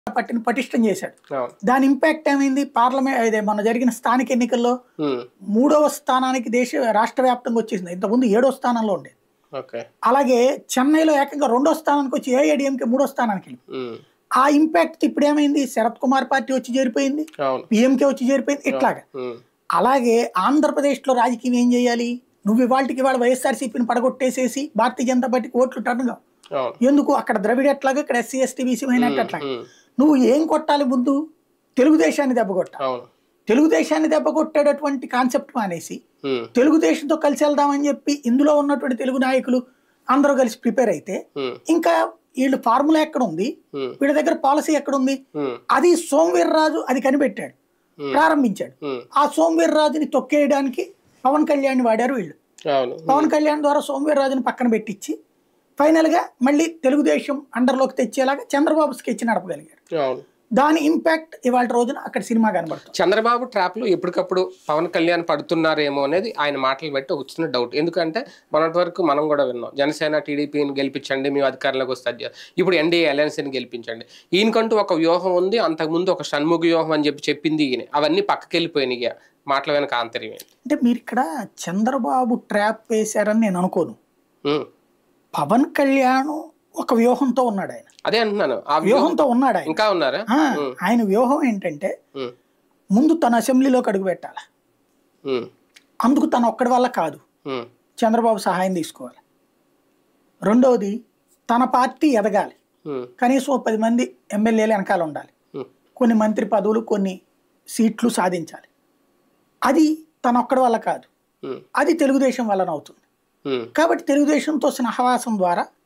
పార్టీని పటిష్టం చేశాడు అవును దాని ఇంపాక్ట్ ఏమైంది పార్లమెంట్ ఇదే మొన్న జరిగిన స్థానిక ఎన్నికల్లో ఉమ్, మూడవ స్థానానికి దేశ రాష్ట్ర వ్యాప్తంగా వచ్చేసింది ఇంతకుముందు ఏడో స్థానంలో ఉండేది ఓకే అలాగే చెన్నైలో ఏకంగా రెండో స్థానానికి వచ్చి ఏఐడిఎంకే మూడో స్థానానికి వెళ్ళింది ఉమ్, ఆ ఇంపాక్ట్ ఇప్పుడు ఏమైంది శరత్ కుమార్ పార్టీ వచ్చి చేరిపోయింది అవును పిఎంకే వచ్చి చేరిపోయింది ఇట్లాగా ఉమ్, అలాగే ఆంధ్రప్రదేశ్లో రాజకీయం ఏం చేయాలి నువ్వు ఇవాళకి ఇవాళ వైఎస్ఆర్సీపీని పడగొట్టేసేసి భారతీయ జనతా పార్టీకి ఓట్లు టర్న్ కావు అవును ఎందుకు అక్కడ ద్రవిడ ఎట్లాగా ఇక్కడ ఎస్సీ ఎస్టీ బీసీ మైనార్టీ అట్లాగా ఉమ్, నువ్వు ఏం కొట్టాలి ముందు తెలుగుదేశాన్ని దెబ్బ కొట్టాలి అవును తెలుగుదేశాన్ని దెబ్బ కొట్టేటటువంటి కాన్సెప్ట్ మానేసి ఉమ్, తెలుగుదేశంతో కలిసి వెళ్దామని చెప్పి ఇందులో ఉన్నటువంటి తెలుగు నాయకులు అందరూ కలిసి ప్రిపేర్ అయితే ఉమ్, ఇంకా వీళ్ళు ఫార్ములా ఎక్కడ ఉంది ఉమ్, వీళ్ళ దగ్గర పాలసీ ఎక్కడ ఉంది ఉమ్, అది సోమవీర్రాజు అది కనిపెట్టాడు Hmm. ప్రారంభించాడు ఉమ్, ఆ సోమవీర్రాజుని తొక్కేయడానికి పవన్ కళ్యాణ్ వాడారు వీళ్ళు అవును పవన్ కళ్యాణ్ ద్వారా సోమవీర్రాజుని పక్కన పెట్టించి ఫైనల్ గా మళ్ళీ తెలుగుదేశం అండర్లోకి తెచ్చేలాగా చంద్రబాబు స్కెచ్ నడపగలిగారు అవును దాని ఇంపాక్ట్ ఇవాళ రోజున అక్కడ సినిమా కనబడుతుంది చంద్రబాబు ట్రాప్ లో ఎప్పటికప్పుడు పవన్ కళ్యాణ్ పడుతున్నారేమో అనేది ఆయన మాటలు బట్టి ఒక చిన్న డౌట్ ఎందుకంటే మొన్నటి వరకు మనం కూడా విన్నాం జనసేన టీడీపీని గెలిపించండి మేము అధికారంలోకి వస్తే అది చేస్తాం. ఇప్పుడు ఎన్డీఏ అలయన్స్ని గెలిపించండి ఈయనకంటూ ఒక వ్యూహం ఉంది అంతకుముందు ఒక షణ్ముఖ వ్యూహం అని చెప్పి చెప్పింది ఈయన అవన్నీ పక్కకి వెళ్ళిపోయినాయి ఇక. మాటల వెనక ఆంతర్యం ఏంటి అంటే మీరు ఇక్కడ చంద్రబాబు ట్రాప్ వేశారని నేను అనుకోను ఉమ్, పవన్ కళ్యాణ్ ఒక వ్యూహంతో ఉన్నాడు ఆయన అదే అంటున్నాను ఆ వ్యూహం వ్యూహంతో ఉన్నాడు ఆయన ఇంకా ఉన్నారా ఆ, ఆయన వ్యూహం ఏంటంటే ఉమ్, ముందు తన అసెంబ్లీలోకి అడుగు పెట్టాలి ఉమ్, అందుకు తన ఒక్కడి వల్ల కాదు ఉమ్, చంద్రబాబు సహాయం తీసుకోవాలి రెండవది తన పార్టీ ఎదగాలి ఉమ్, కనీసం ఓ పది మంది ఎమ్మెల్యేలు వెనకాల ఉండాలి ఉమ్, కొన్ని మంత్రి పదవులు కొన్ని సీట్లు సాధించాలి అది తన ఒక్కడి వల్ల కాదు ఉమ్, అది తెలుగుదేశం వలన అవుతుంది ఉమ్, కాబట్టి తెలుగుదేశంతో సహవాసం ద్వారా